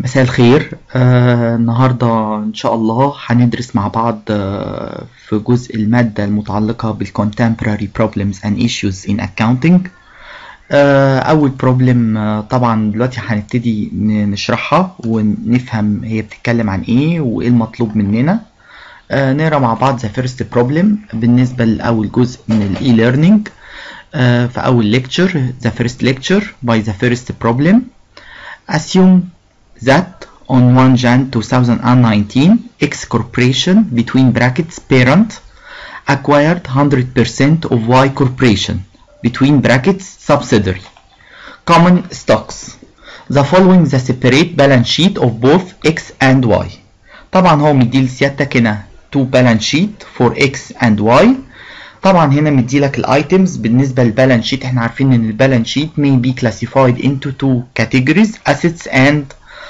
مساء الخير آه، النهاردة إن شاء الله هندرس مع بعض آه، في جزء المادة المتعلقة بال Contemporary Problems and Issues in Accounting آه، أول problem آه، طبعا دلوقتي هنبتدي ن- نشرحها ونفهم هي بتتكلم عن إيه وإيه المطلوب مننا آه، نقرا مع بعض the first problem بالنسبة لأول جزء من ال e-learning آه، في أول lecture the first lecture by the first problem assume that on 1 Jan 2019 X corporation between brackets parent acquired 100% of Y corporation between brackets subsidiary common stocks the following the separate balance sheet of both X and Y طبعا هو مدي لسيادتك هنا two balance sheet for X and Y طبعا هنا مديلك الايتمز بالنسبه للبالانس شيت احنا عارفين ان البالانس شيت may be classified into two categories assets and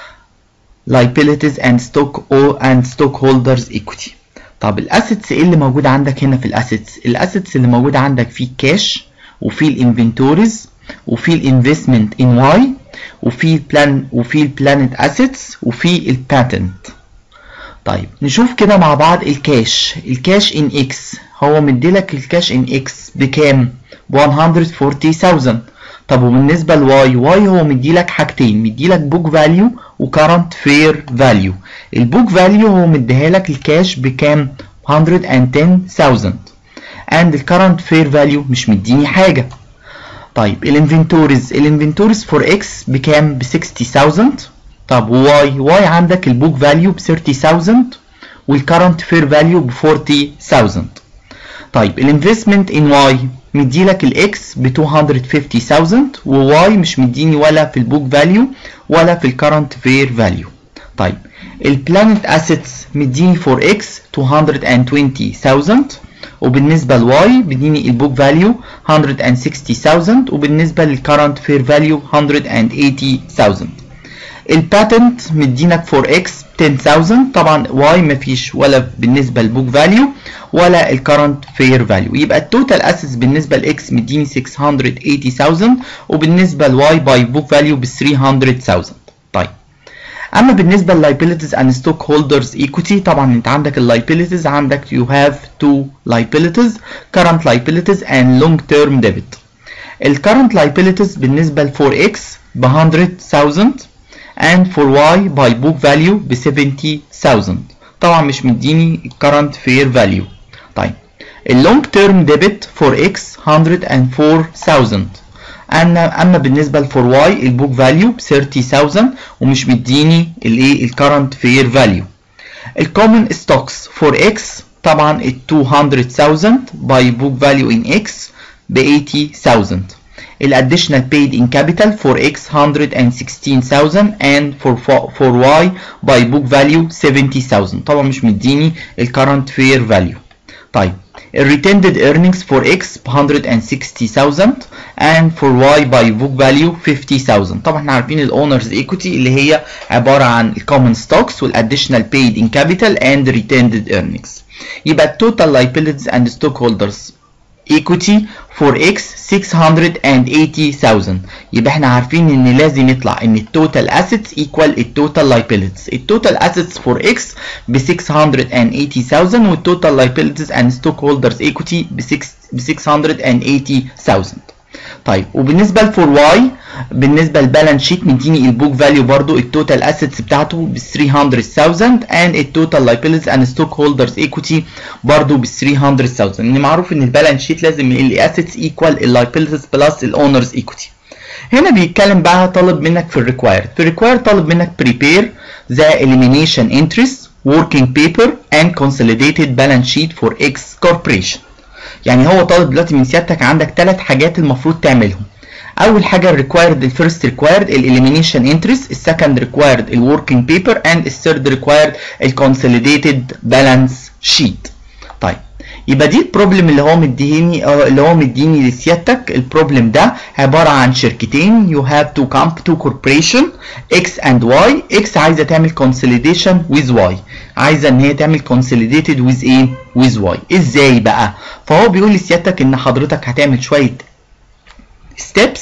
liabilities and stock or and stockholders equity طب الاسيتس ايه اللي موجود عندك هنا في الاسيتس الاسيتس اللي موجود عندك فيه كاش وفي الانفنتوريز وفي الانفستمنت ان واي وفي البلان وفي البلانت اسيتس وفي الباتنت طيب نشوف كده مع بعض الكاش الكاش ان اكس هو مديلك الكاش ان اكس بكام ب 140000 طب وبالنسبه لواي واي هو مديلك حاجتين مديلك بوك فاليو وكارنت فير فاليو البوك فاليو هو مديهالك الكاش بكام 110000 and الكارنت فير فاليو مش مديني حاجه طيب الانفنتوريز الانفنتوريز فور اكس بكام ب 60000 طب واي واي عندك البوك فاليو ب 30000 والكرنت فير فاليو ب 40000 طيب الانفستمنت ان واي مديلك الاكس ب 250000 وواي مش مديني ولا في البوك فاليو ولا في الكرنت فير فاليو طيب البلانت اسيتس مديني فور اكس 220000 وبالنسبه لواي مديني البوك فاليو 160000 وبالنسبه للكرنت فير فاليو 180000 الباتنت مدينك فور اكس 10000 طبعا واي مفيش ولا بالنسبه للبوك فاليو ولا الكرنت فير فاليو يبقى التوتال اسيتس بالنسبه لاكس مديني 680000 وبالنسبه لواي باي بوك فاليو ب 300000 طيب اما بالنسبه لللايبيليتيز اند ستوك هولدرز ايكوتي طبعا انت عندك اللايبيليتيز عندك يو هاف تو liabilities current liabilities and long term debt الكرنت liabilities بالنسبه ل 4x ب 100000 and for y by book value ب 70000 طبعا مش مديني current fair value طيب اللونج تيرم ديبت فور اكس 104000 اما اما بالنسبه لفور واي البوك فاليو ب 30000 ومش مديني الايه الكرنت فير فاليو الكومن ستوكس فور اكس طبعا ال 200000 باي بوك فاليو ان اكس ب 80000 الاديشنال paid in capital for x 116000 and for for y by book value 70000 طبعا مش مديني الكرنت فير فاليو طيب الريتندد earnings for x ب 160000 and for y by book value 50000 طبعا احنا عارفين الاونرز ايكوتي اللي هي عباره عن الكومن ستوكس والاديشنال paid in capital and retended earnings يبقى التوتال liabilities and stockholders equity for x 680000 يبقى احنا عارفين ان لازم يطلع ان التوتال assets equal التوتال liabilities التوتال assets for x ب 680000 والتوتال liabilities and stockholders equity ب 6 ب 680000 طيب وبالنسبه لفور واي بالنسبه للبالانس شيت مديني البوك فاليو برضو التوتال اسيتس بتاعته ب 300000 and التوتال liabilities and stockholders equity برضو ب 300000 لان معروف ان البالانس شيت لازم الاسيتس ايكوال اللايبيلتيز بلس الاونرز ايكوتي هنا بيتكلم بقى طالب منك في الريكوايرد في الريكوايرد طالب منك prepare the elimination interest working paper and consolidated balance sheet for X corporation يعني هو طالب دلوقتي من سيادتك عندك ثلاث حاجات المفروض تعملهم اول حاجه الريكوايرد الفيرست ريكوايرد الاليمينيشن انترست السكند ريكوايرد الوركينج بيبر اند الثيرد ريكوايرد الكونسوليديتد بالانس شيت طيب يبقى دي البروبلم اللي هو مديني اللي هو مديني لسيادتك البروبلم ده عباره عن شركتين يو هاف تو كامب تو كوربريشن اكس اند واي اكس عايزه تعمل كونسوليديشن ويز واي عايزه ان هي تعمل كونسوليديتد ويز ايه ويز واي ازاي بقى فهو بيقول لسيادتك ان حضرتك هتعمل شويه ستيبس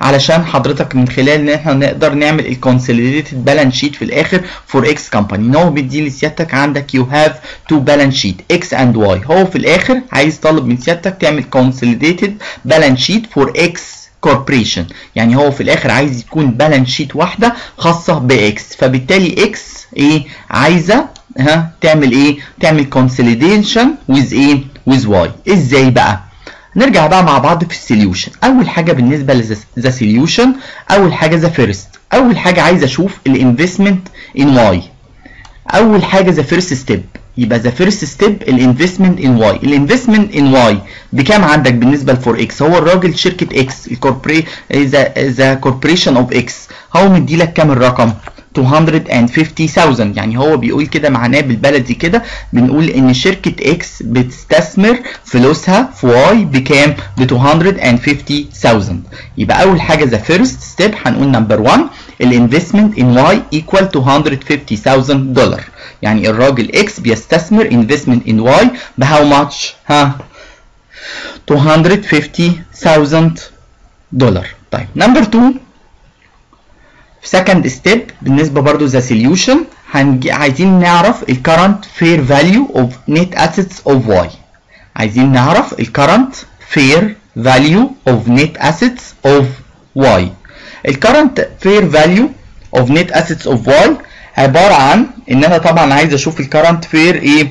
علشان حضرتك من خلال ان احنا نقدر نعمل الكونسوليديتد بالانس شيت في الاخر فور اكس كومباني ان هو بيدي لسيادتك عندك يو هاف تو بالانس شيت اكس اند واي هو في الاخر عايز طالب من سيادتك تعمل كونسوليديتد بالانس شيت فور اكس كوربريشن يعني هو في الاخر عايز يكون بالانس شيت واحده خاصه باكس فبالتالي اكس ايه عايزه ها تعمل ايه تعمل كونسوليديشن ويز ايه ويز واي ازاي بقى نرجع بقى مع بعض في السوليوشن اول حاجه بالنسبه لذا سوليوشن اول حاجه ذا فيرست اول حاجه عايز اشوف الانفستمنت ان واي اول حاجه ذا فيرست ستيب يبقى ذا فيرست ستيب الانفستمنت ان واي الانفستمنت ان واي بكام عندك بالنسبه لفور اكس هو الراجل شركه اكس الكوربري ذا كوربريشن اوف اكس هو مدي لك كام الرقم 250000 يعني هو بيقول كده معناه بالبلدي كده بنقول ان شركه اكس بتستثمر فلوسها في واي بكام ب 250000 يبقى اول حاجه ذا فيرست ستيب هنقول نمبر 1 الانفستمنت ان واي ايكوال 250000 دولار يعني الراجل اكس بيستثمر انفستمنت ان واي بهاو ماتش ها 250000 دولار طيب نمبر 2 في سكند ستيب بالنسبه برضو ذا سوليوشن عايزين نعرف الكرنت فير فاليو اوف نت اسيتس اوف واي عايزين نعرف الكرنت فير فاليو اوف نت اسيتس اوف واي الكرنت فير فاليو اوف نت اسيتس اوف واي عباره عن ان انا طبعا عايز اشوف الكرنت فير ايه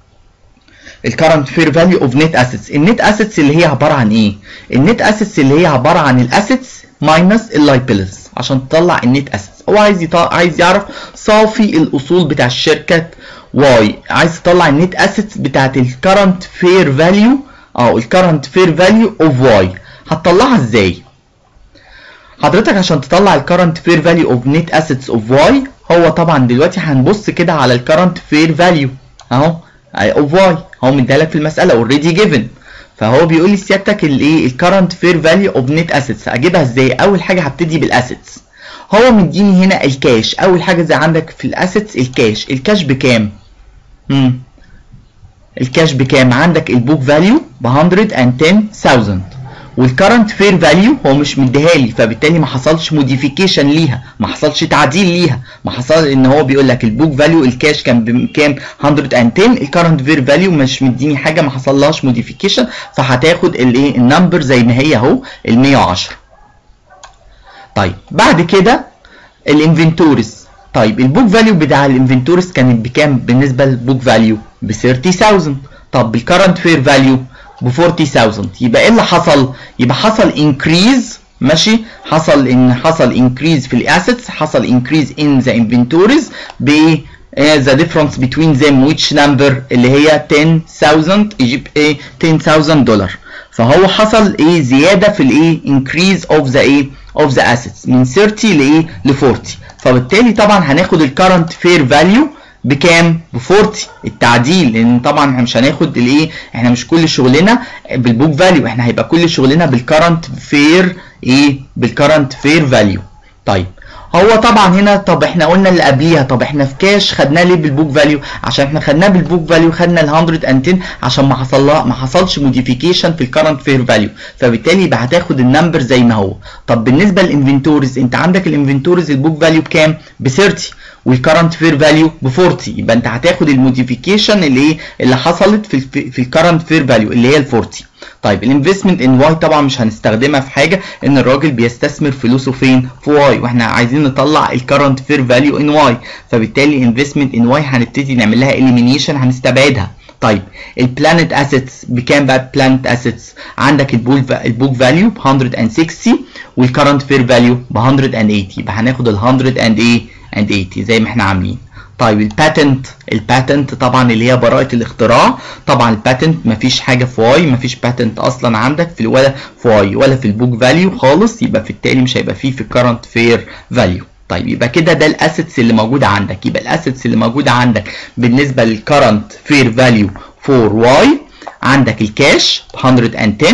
الكرنت فير فاليو اوف نت اسيتس النت اسيتس اللي هي عباره عن ايه النت اسيتس اللي هي عباره عن الاسيتس ماينس اللايبيلتيز عشان تطلع النت اسيتس هو عايز يطلع عايز يعرف صافي الاصول بتاع الشركه واي عايز تطلع النت اسيتس بتاعت الكرنت فير فاليو او الكرنت فير فاليو اوف واي هتطلعها ازاي حضرتك عشان تطلع الكرنت فير فاليو اوف نت اسيتس اوف واي هو طبعا دلوقتي هنبص كده على الكرنت فير فاليو اهو اوف واي هو مديها في المساله اوريدي جيفن فهو بيقول لي سيادتك الايه الكرنت فير فاليو اوف نت اسيتس اجيبها ازاي اول حاجه هبتدي بالاسيتس هو مديني هنا الكاش اول حاجه زي عندك في الاسيتس الكاش الكاش بكام امم الكاش بكام عندك البوك فاليو ب 110000 والكرنت فير فاليو هو مش مديها لي فبالتالي ما حصلش موديفيكيشن ليها ما حصلش تعديل ليها ما حصل ان هو بيقول لك البوك فاليو الكاش كان بكام 110 الكرنت فير فاليو مش مديني حاجه ما حصلهاش موديفيكيشن فهتاخد الايه النمبر زي ما هي اهو ال 110 طيب بعد كده الانفنتوريز طيب البوك فاليو بتاع الانفنتوريز كانت بكام بالنسبه للبوك فاليو ب 30000 طب بالكرنت فير فاليو ب 40000 يبقى ايه اللي حصل يبقى حصل انكريز ماشي حصل ان حصل انكريز في الاسيتس حصل انكريز ان ذا انفنتوريز ب the difference between them which number اللي هي 10000 يجيب ايه 10000 دولار فهو حصل ايه زياده في الايه increase of the ايه of the assets من 30 لايه ل 40 فبالتالي طبعا هناخد الكرنت فير فاليو بكام؟ ب 40 التعديل لان طبعا احنا مش هناخد الايه احنا مش كل شغلنا بالبوك فاليو احنا هيبقى كل شغلنا بالكرنت فير ايه بالكرنت فير فاليو طيب هو طبعا هنا طب احنا قلنا اللي قبليها طب احنا في كاش خدناه ليه بالبوك فاليو عشان احنا خدناه بالبوك فاليو خدنا ال 110 عشان ما حصل ما حصلش موديفيكيشن في الكرنت فير فاليو فبالتالي يبقى هتاخد النمبر زي ما هو طب بالنسبه للانفنتوريز انت عندك الانفنتوريز البوك فاليو بكام ب 30 والكرنت فير فاليو ب 40 يبقى انت هتاخد الموديفيكيشن اللي ايه اللي حصلت في ال في الكرنت فير فاليو اللي هي ال 40 طيب الانفستمنت ان واي طبعا مش هنستخدمها في حاجه ان الراجل بيستثمر فلوسه فين في واي واحنا عايزين نطلع الكرنت فير فاليو ان واي فبالتالي الانفستمنت ان واي هنبتدي نعمل لها اليمينيشن هنستبعدها طيب البلانت اسيتس بكام بقى بلانت اسيتس عندك البول البوك فاليو ب 160 والكرنت فير فاليو ب 180 يبقى هناخد ال 100 اند ايه اند 80 زي ما احنا عاملين طيب الباتنت الباتنت طبعا اللي هي براءة الاختراع طبعا الباتنت مفيش حاجة في واي مفيش باتنت اصلا عندك في ولا في واي ولا في البوك فاليو خالص يبقى في التالي مش هيبقى فيه في الكرنت فير فاليو طيب يبقى كده ده الاسيتس اللي موجودة عندك يبقى الاسيتس اللي موجودة عندك بالنسبة للكرنت فير فاليو فور واي عندك الكاش ب 110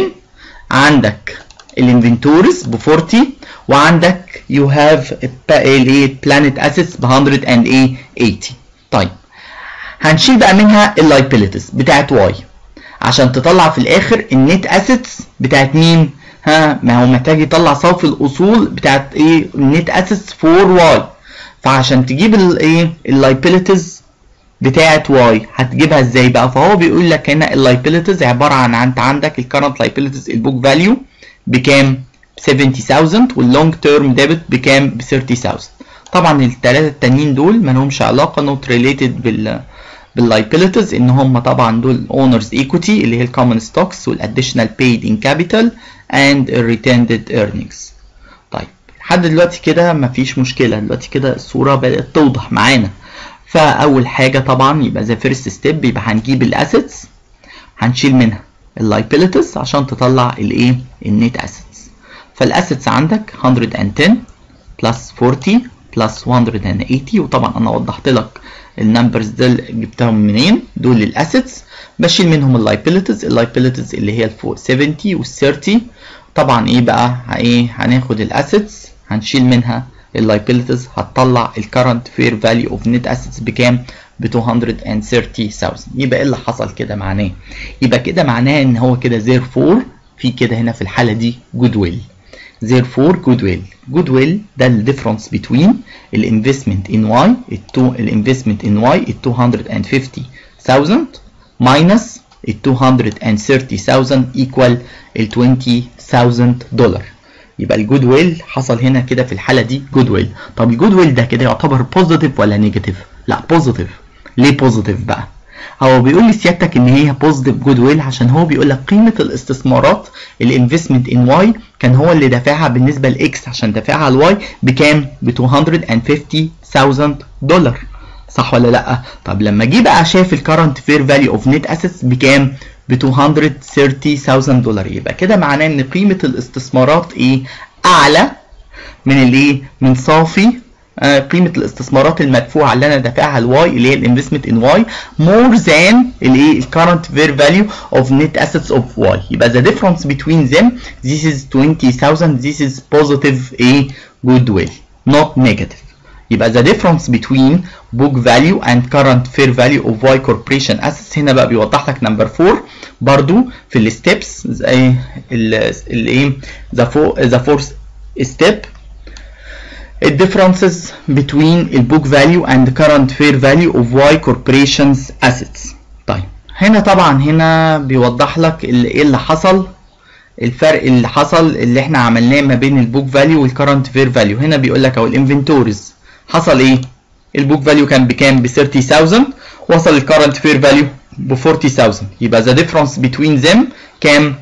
عندك الانفنتوريز ب 40 وعندك يو هاف الايه بلانت اسيتس ب 180 طيب هنشيل بقى منها اللايبيليتيز بتاعت واي عشان تطلع في الاخر النت اسيتس بتاعت مين ها ما هو محتاج يطلع صافي الاصول بتاعت ايه النت اسيتس فور واي فعشان تجيب الايه اللايبيليتيز بتاعت واي هتجيبها ازاي بقى فهو بيقول لك هنا اللايبيليتيز عباره عن انت عندك الكرنت لايبيليتيز البوك فاليو بكام 70000 واللونج تيرم ديبت بكام ب 30000 طبعا الثلاثه التانيين دول ما لهمش علاقه نوت ريليتد بال باللايبيليتيز ان هم طبعا دول اونرز ايكوتي اللي هي الكومن ستوكس والاديشنال بيد ان كابيتال اند الريتندد ايرنينجز طيب لحد دلوقتي كده مفيش مشكله دلوقتي كده الصوره بدات توضح معانا فاول حاجه طبعا يبقى ذا فيرست ستيب يبقى هنجيب الاسيتس هنشيل منها اللايبيليتيز عشان تطلع الايه النت اسيتس فالاسيتس عندك 110 بلس 40 بلس 180 وطبعا انا وضحت لك النمبرز دول جبتهم منين دول الاسيتس بشيل منهم اللايبيليتيز اللايبيليتيز اللي هي الفوق 70 وال 30 طبعا ايه بقى ايه هناخد الاسيتس هنشيل منها اللايبيليتيز هتطلع الكرنت فير فاليو اوف نت اسيتس بكام ب 230000 يبقى ايه اللي حصل كده معناه يبقى كده معناه ان هو كده therefore في كده هنا في الحاله دي جود ويل therefore goodwill goodwill ده ال difference between الانفستمنت in Y الانفستمنت in Y ال 250000 minus ال 230000 equal ال 20000 دولار يبقى الجود ويل حصل هنا كده في الحاله دي جود ويل طب الجود ويل ده كده يعتبر بوزيتيف ولا نيجاتيف لا بوزيتيف ليه بوزيتيف بقى هو بيقول لسيادتك ان هي بوزيتيف جود ويل عشان هو بيقول لك قيمه الاستثمارات الانفستمنت ان واي كان هو اللي دافعها بالنسبه لاكس عشان دافعها لواي بكام ب 250000 دولار صح ولا لا طب لما جه بقى شاف الكرنت فير فاليو اوف نت اسيتس بكام ب 230000 دولار يبقى كده معناه ان قيمه الاستثمارات ايه اعلى من الايه من صافي آه قيمه الاستثمارات المدفوعه اللي انا دافعها لواي اللي هي الانفستمنت ان واي مور ذان الايه الكرنت فير فاليو اوف نت اسيتس اوف واي يبقى the difference between them this is 20000 this is positive a goodwill not negative يبقى the difference between book value and current fair value of Y corporation assets هنا بقى بيوضح لك نمبر 4 برضو في الستبس زي الايه the four the fourth step the differences between the book value and the current fair value of Y corporation's assets طيب هنا طبعا هنا بيوضح لك ايه اللي حصل الفرق اللي حصل اللي احنا عملناه ما بين البوك فاليو والكرنت فير فاليو هنا بيقول لك اهو الانفنتوريز حصل ايه البوك فاليو كان بكام ب 30000 وصل الكرنت فير فاليو ب 40000 يبقى ذا ديفرنس بتوين ذم كام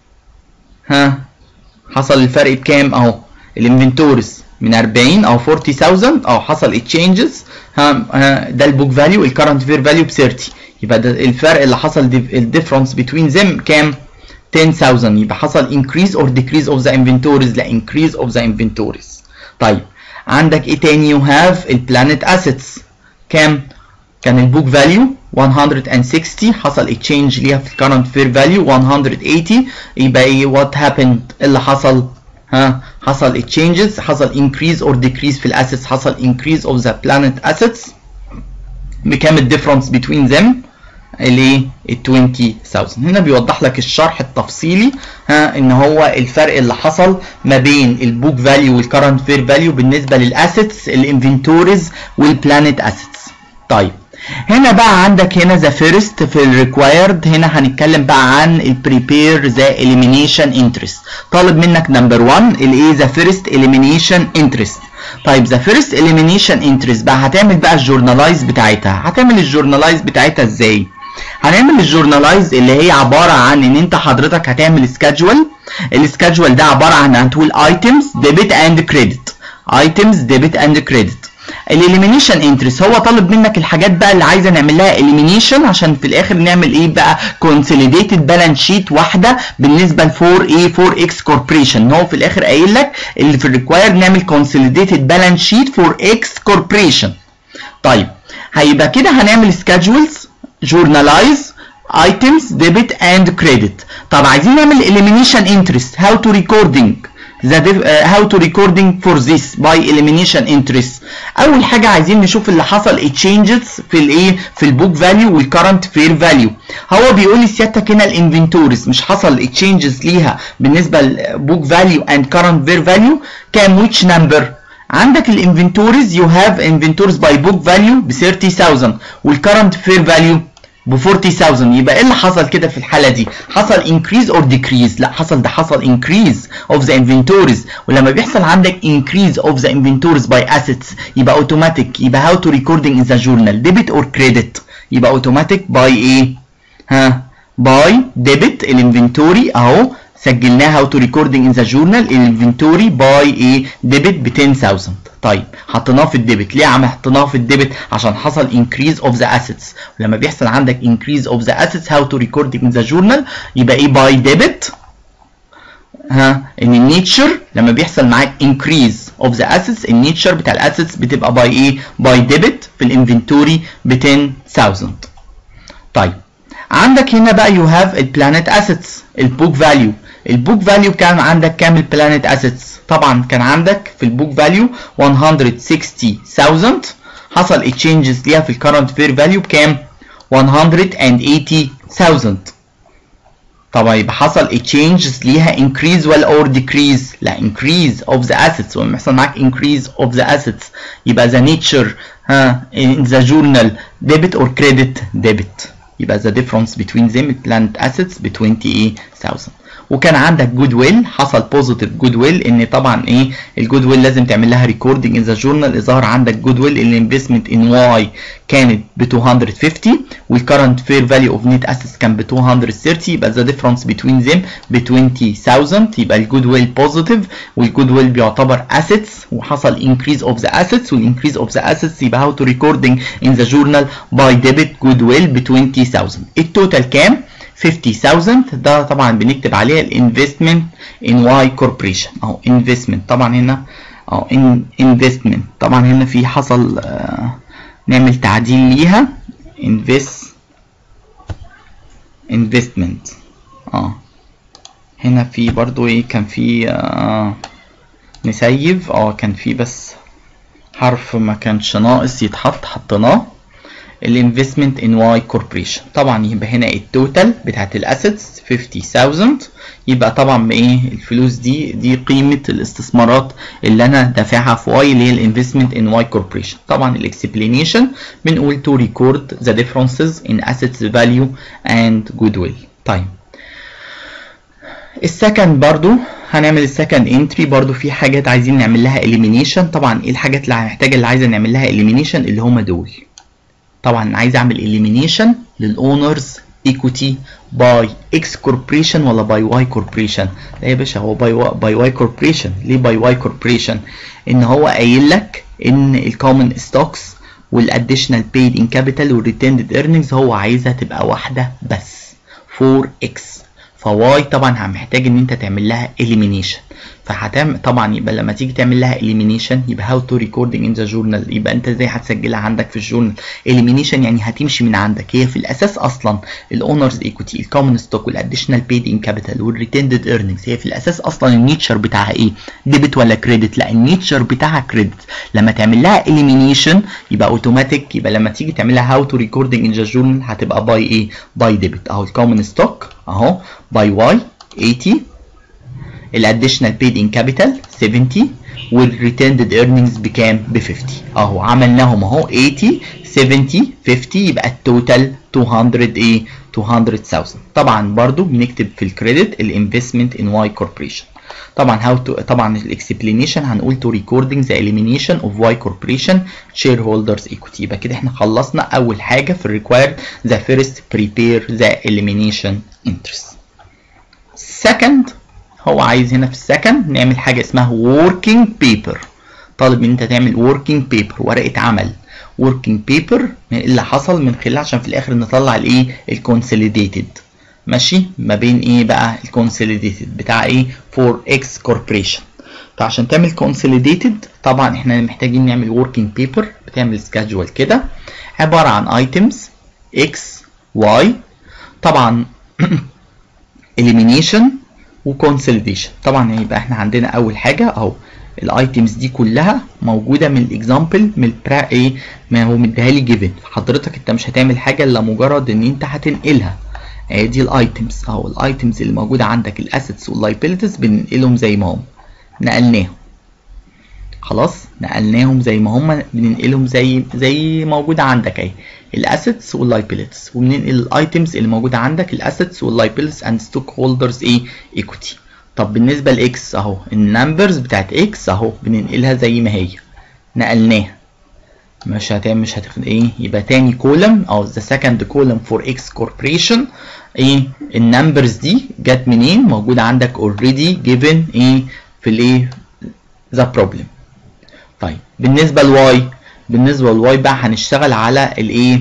ها حصل الفرق بكام اهو الانفنتوريز من 40 او 40000 او حصل اتشينجز ها, ها ده البوك فاليو الكرنت فير فاليو ب 30 يبقى ده الفرق اللي حصل الديفرنس بتوين ذم كام 10000 يبقى حصل increase or decrease of the inventories لا increase of the inventories طيب عندك ايه تاني you have البلانت assets كام كان البوك فاليو 160 حصل exchange ليها في الكرنت فير فاليو 180 يبقى ايه what happened اللي حصل ها حصل exchanges حصل increase or decrease في الاسيتس حصل increase of the planet assets بكام الديفرنس between them اللي ال 20000 هنا بيوضح لك الشرح التفصيلي ها ان هو الفرق اللي حصل ما بين البوك فاليو والكرنت فير فاليو بالنسبه للاسيتس الانفنتوريز والبلانت اسيتس طيب هنا بقى عندك هنا ذا فيرست في الريكوايرد هنا هنتكلم بقى عن البريبير ذا اليمينيشن انترست طالب منك نمبر 1 الايه ذا فيرست اليمينيشن انترست طيب ذا فيرست اليمينيشن انترست بقى هتعمل بقى الجورنالايز بتاعتها هتعمل الجورنالايز بتاعتها ازاي هنعمل الجورنالايز اللي هي عباره عن ان انت حضرتك هتعمل سكادجول السكادجول ده عباره عن هتقول ايتمز ديبت اند كريدت ايتمز ديبت اند كريدت الاليمينيشن انترست هو طالب منك الحاجات بقى اللي عايزه نعمل لها اليمينيشن عشان في الاخر نعمل ايه بقى كونسوليديتد بالانس شيت واحده بالنسبه ل 4 ايه 4 اكس كوربريشن هو في الاخر قايل لك اللي في الريكواير نعمل كونسوليديتد بالانس شيت فور اكس كوربريشن طيب هيبقى كده هنعمل سكادجولز جورنالايز items debit and credit طب عايزين نعمل elimination interest how to recording the uh, how to recording for this by elimination entries اول حاجه عايزين نشوف اللي حصل changes في الايه في البوك فاليو والكرنت فير فاليو هو بيقول لي سيادتك هنا الانفنتوريز مش حصل changes ليها بالنسبه للبوك فاليو اند كرنت فير فاليو كام which number عندك الانفنتوريز يو هاف انفنتوريز باي بوك فاليو ب 30000 والكرنت فير فاليو ب 40000 يبقى ايه اللي حصل كده في الحاله دي حصل increase or decrease لا حصل ده حصل increase of the inventories ولما بيحصل عندك increase of the inventories by assets يبقى automatic يبقى how to recording in the journal debit or credit يبقى automatic by ايه ها by debit الانفنتوري اهو سجلناها how to recording in the journal الانفنتوري by ايه debit ب 10000 طيب حطيناه في الديبت ليه عم حطيناه في الديبت عشان حصل increase of the assets ولما بيحصل عندك increase of the assets how to record in the journal يبقى ايه by debit ها ان النيتشر لما بيحصل معاك increase of the assets النيتشر بتاع الاسيتس بتبقى by ايه by debit في الانفنتوري ب 10000 طيب عندك هنا بقى you have البلانت assets البوك فاليو البوك فاليو كان عندك كام البلانت اسيتس طبعا كان عندك في البوك فاليو 160000 حصل تشينجز ليها في الكرنت فير فاليو بكام 180000 طبعا يبقى حصل تشينجز ليها increase ولا or decrease لا increase of the assets ولما يحصل معاك increase of the assets يبقى the nature ها in the journal debit or credit debit يبقى the difference between them planned assets ب 20000 وكان عندك جود ويل حصل بوزيتيف جود ويل ان طبعا ايه الجود ويل لازم تعمل لها ريكوردنج ان ذا جورنال ظهر عندك جود ويل الانفستمنت ان واي كانت ب 250 والكرنت فير فاليو اوف نت اسيتس كان ب 230 يبقى ذا ديفرنس بتوين ذيم ب 20000 يبقى الجود ويل بوزيتيف والجود ويل بيعتبر اسيتس وحصل انكريز اوف ذا اسيتس والانكريز اوف ذا اسيتس يبقى هاو تو ريكوردنج ان ذا جورنال باي ديبت جود ويل ب 20000 التوتال كام 50000 ده طبعا بنكتب عليها الانفستمنت ان واي كوربريشن اهو انفستمنت طبعا هنا اهو انفستمنت طبعا هنا في حصل آه نعمل تعديل ليها انفست انفستمنت اه هنا في برضو ايه كان في آه نسيف اه كان في بس حرف ما كانش ناقص يتحط حطيناه الانفستمنت ان واي كوربريشن طبعا يبقى هنا التوتال بتاعت الاسيتس 50000 يبقى طبعا بايه الفلوس دي دي قيمه الاستثمارات اللي انا دافعها في واي اللي هي الانفستمنت ان واي كوربريشن طبعا الاكسبلانيشن بنقول تو ريكورد ذا differences in assets value and goodwill طيب السكند برضو هنعمل السكند انتري برضو في حاجات عايزين نعمل لها elimination طبعا ايه الحاجات اللي هنحتاج اللي عايزه نعمل لها elimination اللي هما دول طبعا عايز اعمل elimination للاونرز equity باي اكس كوربريشن ولا باي واي كوربريشن لا يا باشا هو باي باي واي كوربريشن ليه باي واي كوربريشن ان هو قايل لك ان الكومن ستوكس والاديشنال بيد ان كابيتال والريتندد ايرنينجز هو عايزها تبقى واحده بس 4 اكس فواي طبعا محتاج ان انت تعمل لها elimination فهتعمل طبعا يبقى لما تيجي تعمل لها elimination يبقى how to recording in the journal يبقى انت ازاي هتسجلها عندك في الجورنال elimination يعني هتمشي من عندك هي في الاساس اصلا الاونرز ايكوتي الكومن ستوك والاديشنال بيد ان كابيتال والريتندد ايرنينجز هي في الاساس اصلا النيتشر بتاعها ايه ديبت ولا كريدت لا النيتشر بتاعها كريدت لما تعمل لها elimination يبقى اوتوماتيك يبقى لما تيجي تعمل لها how to recording in the journal هتبقى باي ايه باي ديبت اهو الكومن ستوك اهو باي واي 80 الاديشنال بيد ان كابيتال 70 والريتندد ايرنينجز بكام ب 50 اهو عملناهم اهو 80 70 50 يبقى التوتال 200 ايه 200,000 طبعا برضو بنكتب في الكريدت الانفستمنت ان واي كوربريشن طبعا هاو تو طبعا الاكسبلانيشن هنقول تو ريكوردنج ذا elimination اوف واي كوربريشن شير هولدرز ايكوتي يبقى كده احنا خلصنا اول حاجه في الريكوايرد ذا فيرست بريبير ذا elimination interest second هو عايز هنا في السكند نعمل حاجه اسمها working paper طالب ان انت تعمل working paper ورقه عمل working paper اللي حصل من خلال عشان في الاخر نطلع الايه الكونسوليديتد ماشي ما بين ايه بقى الكونسوليديتد بتاع ايه فور اكس كوربريشن فعشان تعمل كونسوليديتد طبعا احنا محتاجين نعمل working paper بتعمل سكادجول كده عباره عن items x y طبعا elimination وكونسوليديشن طبعا يبقى احنا عندنا اول حاجه اهو الايتمز دي كلها موجوده من الاكزامبل من البرا ايه ما هو مديها لي جيفن حضرتك انت مش هتعمل حاجه الا مجرد ان انت هتنقلها ادي الايتمز اهو الايتمز اللي موجوده عندك الاسيتس واللايبيلتيز بننقلهم زي ما هم نقلناهم خلاص نقلناهم زي ما هم بننقلهم زي زي موجوده عندك اهي الاسيتس واللايبيلتيز وبننقل الايتمز اللي موجوده عندك الاسيتس واللايبيلتيز اند ستوك هولدرز ايه ايكوتي طب بالنسبه لاكس اهو النمبرز بتاعت اكس اهو بننقلها زي ما هي نقلناها مش هتعمل مش هتاخد ايه يبقى تاني كولم او ذا سكند كولم فور اكس كوربريشن ايه النمبرز دي جت منين موجوده عندك اوريدي جيفن ايه في الايه ذا بروبلم طيب بالنسبه لواي بالنسبه لواي بقى هنشتغل على الايه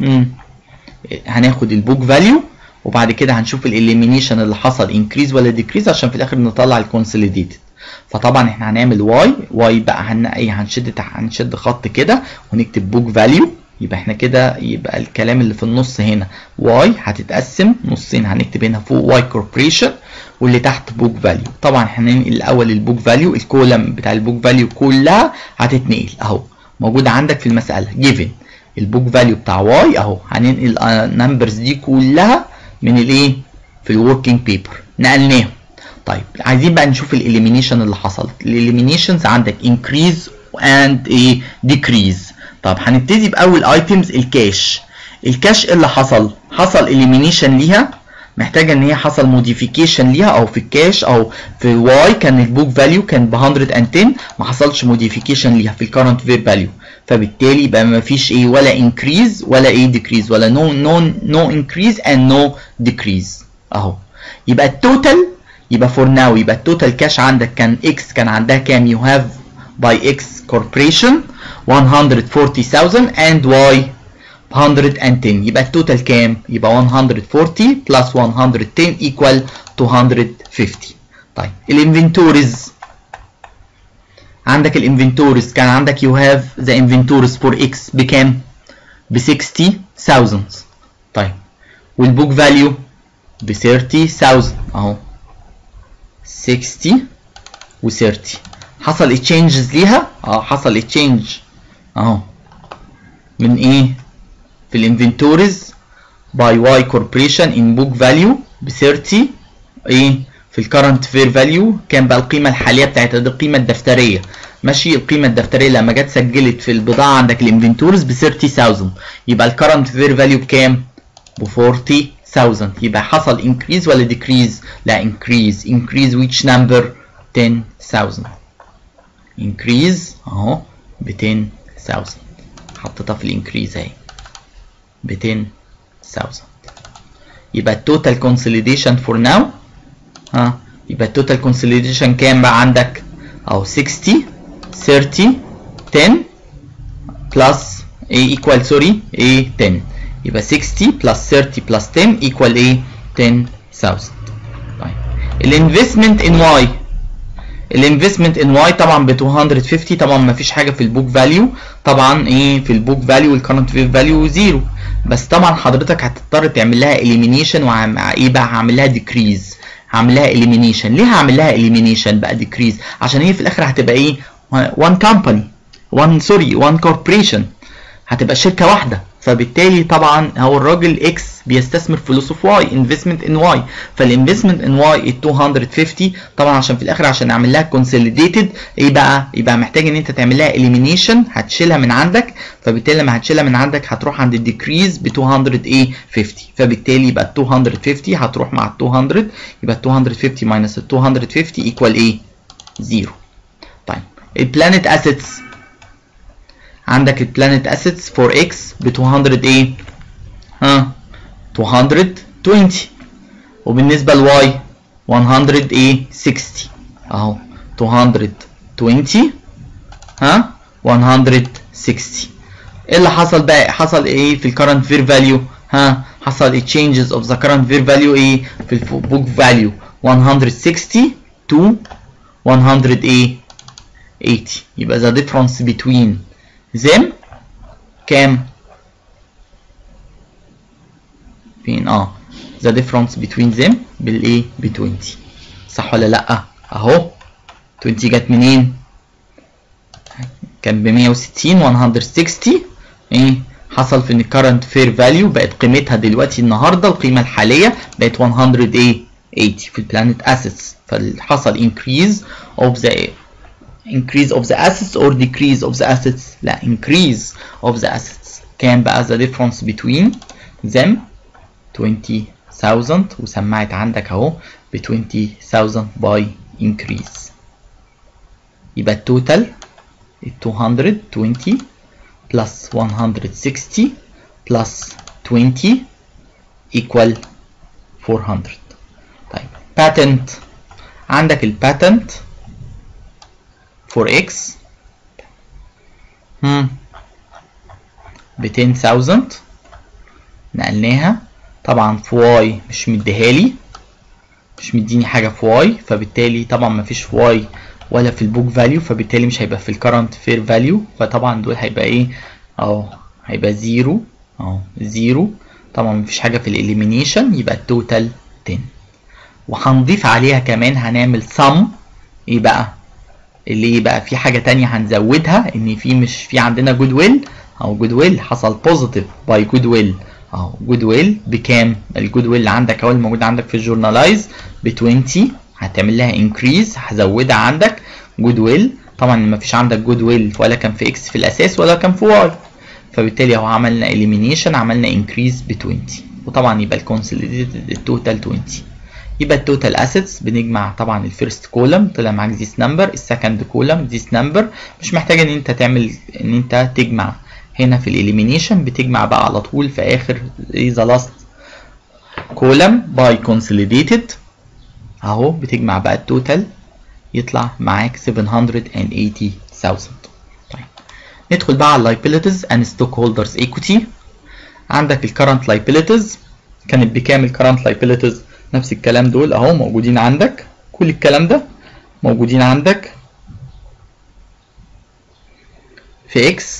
هناخد البوك فاليو وبعد كده هنشوف الاليمينيشن اللي حصل انكريز ولا ديكريز عشان في الاخر نطلع الكونسوليديتد فطبعا احنا هنعمل واي واي بقى هن ايه هنشد هنشد خط كده ونكتب بوك فاليو يبقى احنا كده يبقى الكلام اللي في النص هنا واي هتتقسم نصين هنكتب هنا فوق واي كوربريشن واللي تحت بوك فاليو طبعا احنا هننقل الاول البوك فاليو الكولم بتاع البوك فاليو كلها هتتنقل اهو موجوده عندك في المساله جيفن البوك فاليو بتاع واي اهو هننقل النمبرز دي كلها من الايه في الوركينج بيبر نقلناهم طيب عايزين بقى نشوف الاليمينيشن اللي حصلت الاليمينيشنز عندك انكريز اند ايه ديكريز طب هنبتدي باول ايتمز الكاش الكاش اللي حصل حصل اليمينيشن ليها محتاجه ان هي حصل موديفيكيشن ليها او في الكاش او في واي كان البوك فاليو كان ب 110 ما حصلش موديفيكيشن ليها في الكرنت فير فاليو فبالتالي يبقى ما فيش ايه ولا انكريز ولا ايه ديكريز ولا نو نو نو انكريز اند نو ديكريز اهو يبقى التوتال يبقى فور ناو يبقى التوتال كاش عندك كان اكس كان عندها كام يو هاف باي اكس كوربريشن 140000 and y 110 يبقى التوتال كام يبقى 140 plus 110 equal 250 طيب الانفنتوريز عندك الانفنتوريز كان عندك you have the inventories for x بكام ب 60000 طيب والبوك فاليو ب 30000 اهو 60 و 30 حصل تشينجز ليها اه حصل تشينج اهو من ايه في الانفنتوريز باي واي كوربريشن ان بوك فاليو ب 30 ايه في الكرنت فير فاليو كان بقى القيمه الحاليه بتاعتها دي القيمه الدفتريه ماشي القيمه الدفتريه لما جت سجلت في البضاعه عندك الانفنتوريز ب 30000 يبقى الكرنت فير فاليو بكام ب 40000 يبقى حصل انكريز ولا ديكريز لا انكريز انكريز which number 10000 انكريز اهو ب 10000 حطيتها في الانكريز اهي ب 10000 يبقى التوتال كونسوليديشن فور ناو ها يبقى التوتال كونسوليديشن كام بقى عندك اهو 60 30 10 بلس ايه ايكوال سوري ايه 10 يبقى 60 بلس 30 بلس 10 ايكوال ايه 10000 طيب الانفستمنت ان واي الانفستمنت ان واي طبعا ب 250 طبعا ما فيش حاجه في البوك فاليو طبعا ايه في البوك فاليو والكرنت فاليو زيرو بس طبعا حضرتك هتضطر تعمل لها اليمينيشن ومع ايه بقى هعمل لها ديكريز هعمل لها اليمينيشن ليه هعمل لها اليمينيشن بقى ديكريز عشان هي في الاخر هتبقى ايه وان كومباني وان سوري وان كوربريشن هتبقى شركه واحده فبالتالي طبعا هو الراجل اكس بيستثمر فلوسه في واي انفستمنت ان واي فالانفستمنت ان واي ال 250 طبعا عشان في الاخر عشان نعمل لها كونسوليديتد ايه بقى يبقى محتاج ان انت تعمل لها اليمينيشن هتشيلها من عندك فبالتالي لما هتشيلها من عندك هتروح عند الديكريز ب 200 ايه 50 فبالتالي يبقى ال 250 هتروح مع ال 200 يبقى ال 250 ماينس ال 250 ايكوال ايه زيرو طيب البلانت اسيتس عندك البلانت اسيتس فور اكس ب 200 ايه ها 220 وبالنسبه لواي 100 ايه 60 اهو 220 ها 160 ايه اللي حصل بقى حصل ايه في الكرنت فير فاليو ها حصل changes of the current fair value ايه في البوك فاليو 160 to 100 ايه 80 يبقى the difference between them كام فين اه the difference between them بالايه ب 20 صح ولا لا اهو 20 جت منين كان ب 160 160 ايه حصل في ان current fair value بقت قيمتها دلوقتي النهارده القيمه الحاليه بقت 100 ايه 80 في البلانت assets فحصل increase of the increase of the assets or decrease of the assets لا increase of the assets كان بقى the difference between them 20000 وسمعت عندك اهو ب 20000 by increase يبقى التوتال 220 plus 160 plus 20 equal 400 طيب patent عندك الباتنت for x هم ب 10000 نقلناها طبعا في y مش مديهالي مش مديني حاجة في y فبالتالي طبعا مفيش في y ولا في البوك فاليو فبالتالي مش هيبقى في الكرنت فير فاليو فطبعا دول هيبقى ايه اهو هيبقى زيرو اهو زيرو طبعا مفيش حاجة في الاليمينيشن يبقى التوتال 10 وهنضيف عليها كمان هنعمل sum ايه بقى اللي ايه بقى في حاجة تانية هنزودها ان في مش في عندنا جود ويل او جود ويل حصل بوزيتيف باي جود ويل اهو جود ويل بكام الجود ويل اللي عندك اهو الموجود عندك في الجورنالايز ب 20 هتعمل لها انكريز هزودها عندك جود ويل طبعا ما فيش عندك جود ويل ولا كان في اكس في الاساس ولا كان في واي فبالتالي اهو عملنا اليمينيشن عملنا انكريز ب 20 وطبعا يبقى الكونسوليديتد التوتال 20 يبقى التوتال اسيتس بنجمع طبعا الفيرست كولم طلع معاك ذيس نمبر السكند كولم ذيس نمبر مش محتاج ان انت تعمل ان انت تجمع هنا في الاليمينيشن بتجمع بقى على طول في اخر ذا لاست كولم باي كونسوليديتد اهو بتجمع بقى التوتال يطلع معاك 780000 طيب ندخل بقى على liabilities and stockholders equity عندك الكرنت liabilities كانت بكام الكرنت liabilities نفس الكلام دول اهو موجودين عندك كل الكلام ده موجودين عندك في x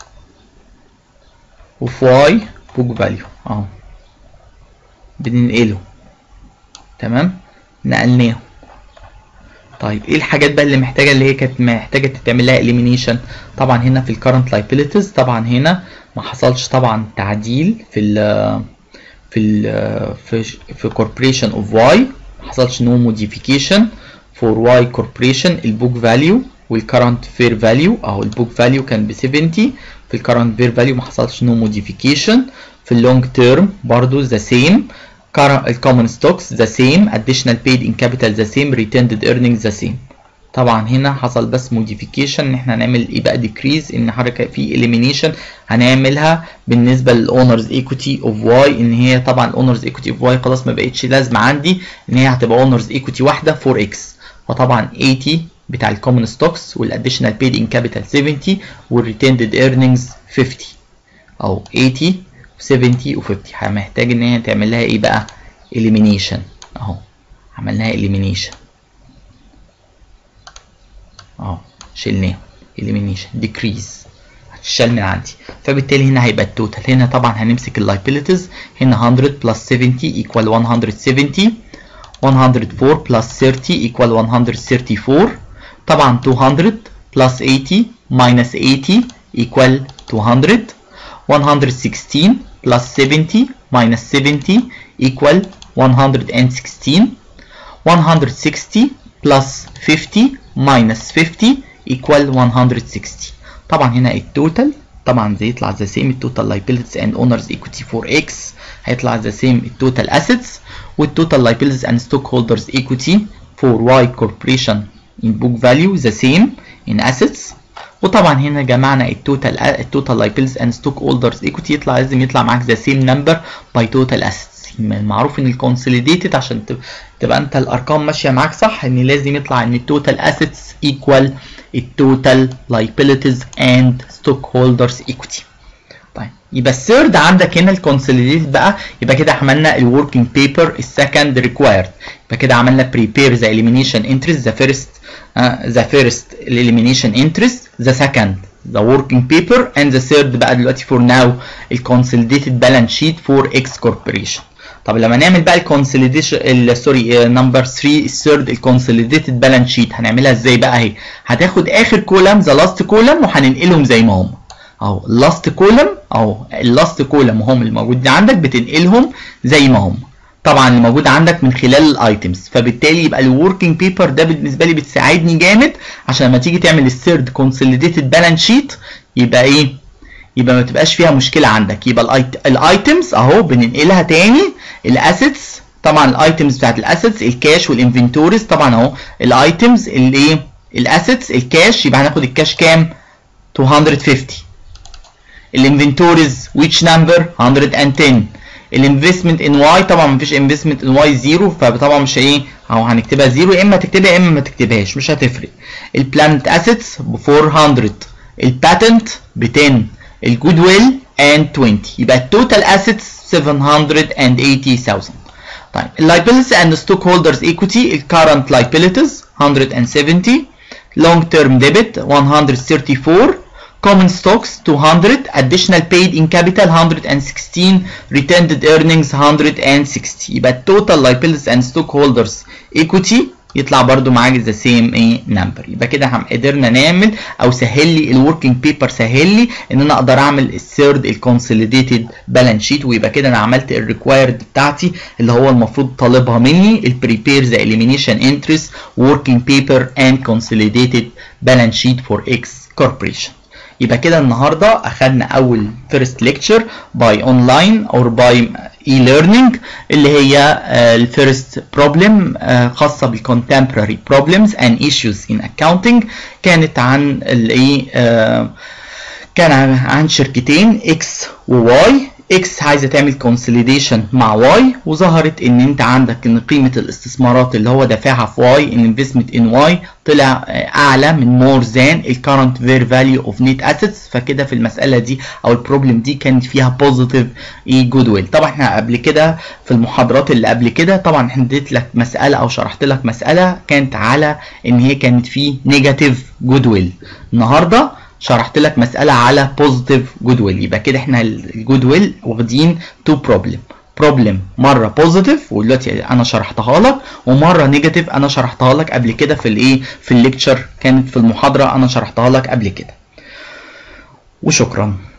وفي y book value اهو بننقله تمام نقلناه طيب ايه الحاجات بقى اللي محتاجه اللي هي كانت محتاجه تتعمل لها elimination طبعا هنا في الكرنت liabilities طبعا هنا ما حصلش طبعا تعديل في ال في ال في في corporation of y ما حصلش no modification for y corporation البوك فاليو والكرنت فير فاليو اهو البوك فاليو كان ب 70 في الكرنت فير فاليو ما حصلش no modification في اللونج تيرم برضو the same الكومن ستوكس the same additional paid in capital the same retained earnings the same طبعا هنا حصل بس modification ان احنا هنعمل ايه بقى decrease ان حركه في elimination هنعملها بالنسبه للاونرز ايكوتي اوف واي ان هي طبعا الاونرز ايكوتي اوف واي خلاص ما بقتش لازمه عندي ان هي هتبقى اونرز ايكوتي واحده 4x فطبعا 80 بتاع الكومن ستوكس والاديشنال paid in capital 70 والريتيند earnings 50 او 80 70 و50 محتاج ان هي تعمل لها ايه بقى elimination اهو عملناها elimination اهو شلناه elimination decrease هتشال من عندي فبالتالي هنا هيبقى التوتال هنا طبعا هنمسك اللايبيليتيز هنا 100 plus 70 equal 170 104 plus 30 equal 134 طبعا 200 plus 80 minus 80 equal 200 116 plus 70 minus 70 equal 116 160 plus 50 minus 50 equal 160 طبعا هنا التوتال طبعا زي يطلع the same التوتال liabilities and owners equity for x هيطلع the same التوتال assets والتوتال liabilities and stockholders equity for y corporation in book value the same in assets وطبعا هنا جمعنا التوتال التوتال liabilities and stockholders equity يطلع لازم يطلع معاك the same number by total assets معروف ان الكونسوليديتد عشان تبقى انت الارقام ماشيه معاك صح ان لازم يطلع ان التوتال assets equal التوتال liabilities and stockholders equity طيب يبقى الثيرد عندك هنا الكونسوليديتد بقى يبقى كده عملنا الوركينج بيبر السكند ريكوايرد يبقى كده عملنا prepare the elimination interest the first uh, the first elimination interest the second the working paper and the third بقى دلوقتي for now الكونسوليديتد بالانس شيت for X corporation طب لما نعمل بقى الكونسوليديشن سوري نمبر 3 الثيرد الكونسوليديتد بالانس شيت هنعملها ازاي بقى اهي هتاخد اخر كولم ذا لاست كولم وهننقلهم زي ما هم اهو اللاست كولم اهو اللاست كولم هم الموجود عندك بتنقلهم زي ما هم طبعا اللي موجود عندك من خلال الايتمز فبالتالي يبقى الوركينج بيبر ده بالنسبه لي بتساعدني جامد عشان لما تيجي تعمل الثيرد كونسوليديتد بالانس شيت يبقى ايه يبقى ما تبقاش فيها مشكله عندك يبقى الايتمز اهو بننقلها تاني الاسيتس طبعا الايتمز بتاعت الاسيتس الكاش والانفنتوريز طبعا اهو الايتمز الايه الاسيتس الكاش يبقى هناخد الكاش كام 250 الانفنتوريز which number 110 الانفستمنت ان واي طبعا مفيش انفستمنت ان واي زيرو فطبعا مش ايه اهو هنكتبها زيرو يا اما تكتبها يا اما ما تكتبهاش مش هتفرق البلانت اسيتس ب 400 الباتنت ب 10 الجود ويل and 20 يبقى التوتال اسيتس 780000 طيب اللايبيلتيز and stockholders equity الكارنت liabilities 170 long term debit 134 common stocks 200 additional paid in capital 116 retained earnings 160 يبقى التوتال liabilities and stockholders equity يطلع برضو معاك ذا سيم ايه نمبر يبقى كده قدرنا نعمل او سهل لي الوركينج بيبر سهل لي ان انا اقدر اعمل الثيرد الكونسوليديتد بالانس شيت ويبقى كده انا عملت الريكوايرد بتاعتي اللي هو المفروض طالبها مني البريبير ذا اليمينيشن انترست وركينج بيبر اند كونسوليديتد بالانس شيت فور اكس كوربريشن يبقى كده النهارده اخدنا اول فيرست ليكتشر باي اونلاين اور باي اي ليرنينج اللي هي الفيرست بروبلم خاصه بالكونتمبراري بروبلمز اند ايشوز ان اكاونتنج كانت عن الايه كان عن شركتين اكس وواي اكس عايزه تعمل كونسوليديشن مع واي وظهرت ان انت عندك ان قيمه الاستثمارات اللي هو دافعها في واي ان انفستمنت ان واي طلع اعلى من مور ذان الكرنت فير فاليو اوف نيت اسيتس فكده في المساله دي او البروبلم دي كانت فيها بوزيتيف اي جود ويل طبعا احنا قبل كده في المحاضرات اللي قبل كده طبعا احنا اديت لك مساله او شرحت لك مساله كانت على ان هي كانت في نيجاتيف جود ويل النهارده شرحت لك مسألة على بوزيتيف جود ويل يبقى كده احنا الجود ويل واخدين تو بروبلم بروبلم مرة بوزيتيف ودلوقتي انا شرحتها لك ومرة نيجاتيف انا شرحتها لك قبل كده في الايه في الليكتشر كانت في المحاضرة انا شرحتها لك قبل كده وشكرا